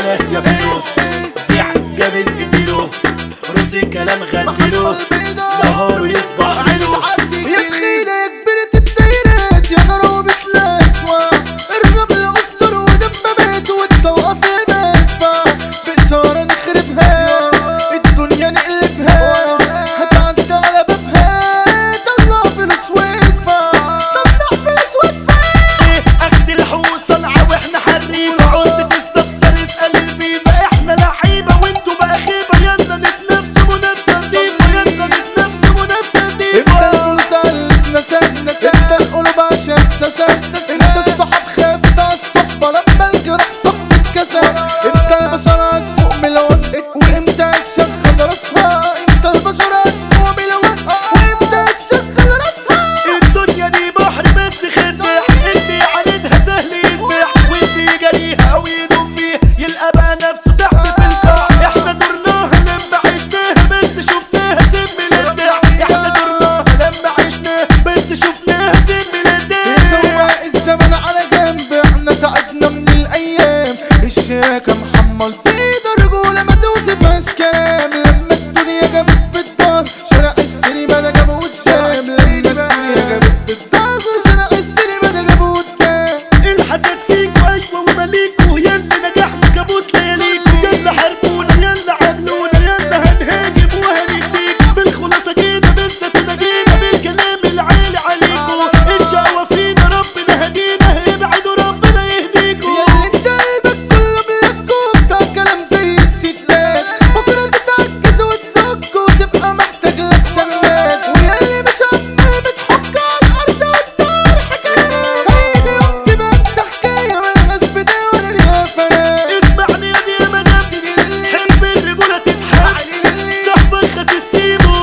ولا يا فيلو زيع جابت قتلو روسي الكلام غنيله نهاره يصبح عينه يا تخيلة يا كبرت الدايرات يا غرابة الأسوا الرمل أسطر ودبابات والطواف المدفع بإشارة نخربها الدنيا نقلبها هتعدي على بابها طلع فلوس وادفع طلع فلوس وادفع ايه اخد الحوص صنعة واحنا حريفة عود تستخسر اسأل الفيفا احنا لعيبة وانتوا بقى خيبة يلا نتنافسوا منافسة نظيفة يلا نتنافسوا منافسة انت نظيفة الفلوس قلبنا سنة انت القلوب عشان سسن انت الصحاب خافت على الصحبة لما الجرح صب اتكسر انت البشر هتفوق من الوقت وامتى تشغل راسها انت البشر هتفوق من الوقت وامتى تشغل راسها الدنيا دي بحر بس خدع اللي يعاندها سهل يتباع واللي يجريها او يدوم فيه يلقى بقى نفسه تحت في القاع احنا دورناها لما عشناها بس شفناها سم الابداع احنا دورناها لما عشناها بس شفناها سم الابداع سواق الزمن على جنب احنا تعبنا من الايام الشياكة محمل بيد رجولة ما توصفهاش كلام لما الدنيا جابت بالدار شارع السينما ده جابه قدام لما الدنيا جابت بالدار شارع السينما ده جابه قدام الحسد فيكوا ايوه ومليكوا يلا نجحنا كابوس لياليكوا يلا حاربونا يلا عاملونا يلا هنهاجم وهنهديكوا بالخلاصه كده بس تناجينا بالكلام العالي عليكوا الشقوه فينا ربنا هدينا ابعدوا ربنا يهديكوا ياللي انت قلبك كله بلاكو بتاع كلام زي الستات بكره تتعكز وتسك وتبقى محتاج لك سنات وياللي مش عارفه بتحك على الارض والدار حكايه هيجي يوم تبقى انت حكايه ملهاش بدايه ولا ليها فنان اسمعني يا دي يا مدام حب الرجوله تتحب صاحبك خسيس سيبه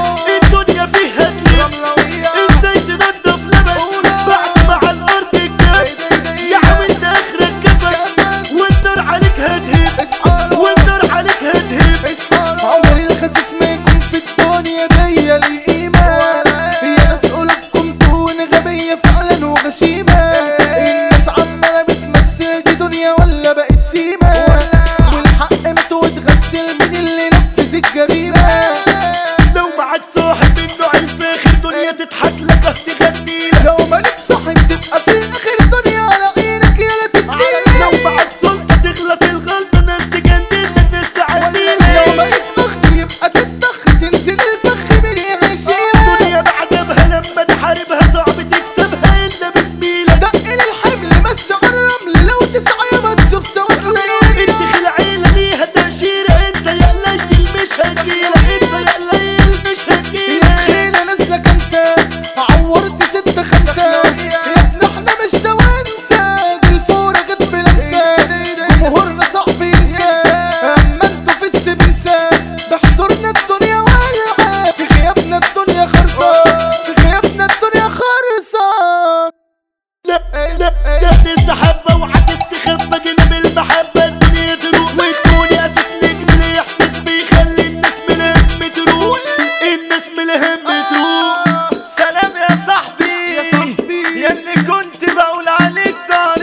الدنيا فيها تلم ازاي تنضف لبن بعد ما على الارض الجاب يا عم انت اخرك كفن والنار عليك هتهب والنار عليك هتهب عمري الخسيس ما يكون في الدنيا دي ليه قيمة هي ناس قلوبكم تكون غبية فعلا وغشيمة الناس عمالة بتمثل دي دنيا ولا بقت سيمة والحق مات واتغسل من اللي نفذ الجريمة لو معاك صاحب من نوع الفاخر دنيا تضحك لك تغني لك لو مالك صاحب تبقى في اخر دنيا على عينك يا تديني لو معاك سلطه تغلط الغلطه ناس تجنن لك ناس تعدي لو مالك ضغط يبقى تتضخ تنزل الفخ من العشية الدنيا بعذابها لما تحاربها صعب تكسبها الا بزميلك دقل الحمل بس على الرمل لو تسعى ما تشوف سوا انت العيلة ليها تأشيرة انسى يا قليل مش هتجيلك انسى يا قليل مش هتجيلك خينا نازلة كنسة عورت ستة خمسة يا ابن احنا مش توانسة دي الفورة جت بلمسة جمهورنا صعب ينسى اما انتوا في السبنسة بحضورنا الدنيا والعة في غيابنا الدنيا خرصة في غيابنا الدنيا خرصة لا لا لا تستحب اوعى تستخبى جنب المحبة الدنيا تروح وتكوني اساس نجم الاحساس بيخلي الناس من الهم تروح الناس من الهم تروح سلام يا صاحبي يا صاحبي. يا اللي كنت بقول عليك ضهري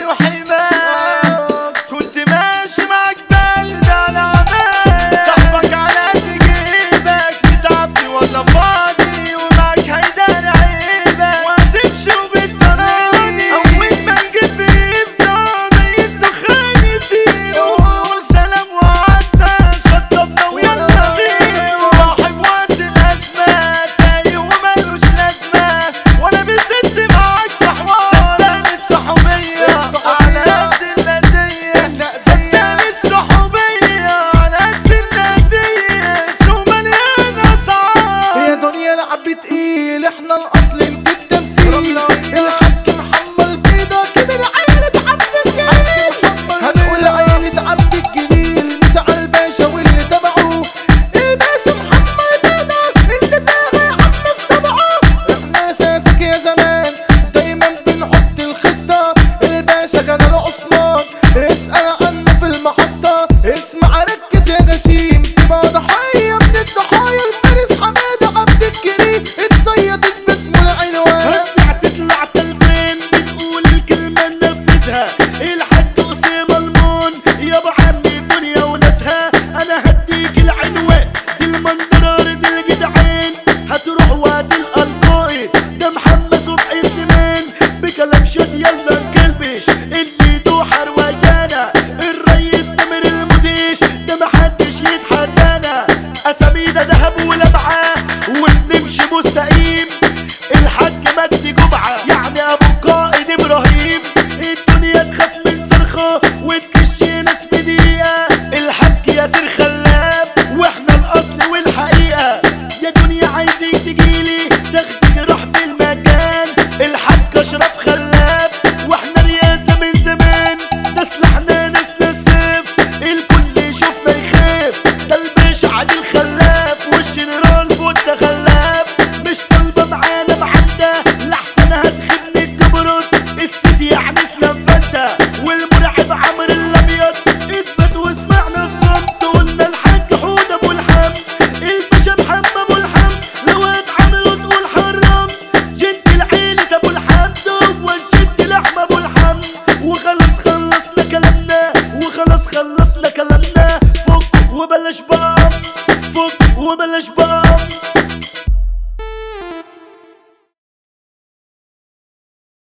وحماك كنت ماشي معاك بقلبي على عمال صاحبك على قد جيبك بتعبني ولا فاضي ومعاك هيدار عيبك وهتمشي وبالطريق اول ما الجيب يفضى زي الدخان يطير وقول سلام وعدنا شطبنا ويلا بينا صاحب وقت الازمه تايه ومالوش لازمه وانا بست معاك في حوار صدقني الصحوبيه على قد النديه صدقني الصحوبيه على قد النديه سوق مليان اسعار يا دنيا لعبة تقيل احنا الاصل انت التمثيل الحاج محمد بيضة كبر عينة عبد الجليل هنقول عينة عبد الجليل مسع الباشا واللي تبعه الباشا محمد بيضة انت ساغي يا عم في طبعه احنا اساسك يا زمان دايما بنحط الخطة الباشا جلال عثمان اسأل عنه في المحطة اسمع ركز يا غشيم تبقى ضحية من الضحايا الفارس حمادة عبد الكريم اتصيدت باسمه العنوان هتطلع تطلع تلفين بنقول الكلمة ننفذها الحاج أسامة المون يابا عمي وبلاش بقى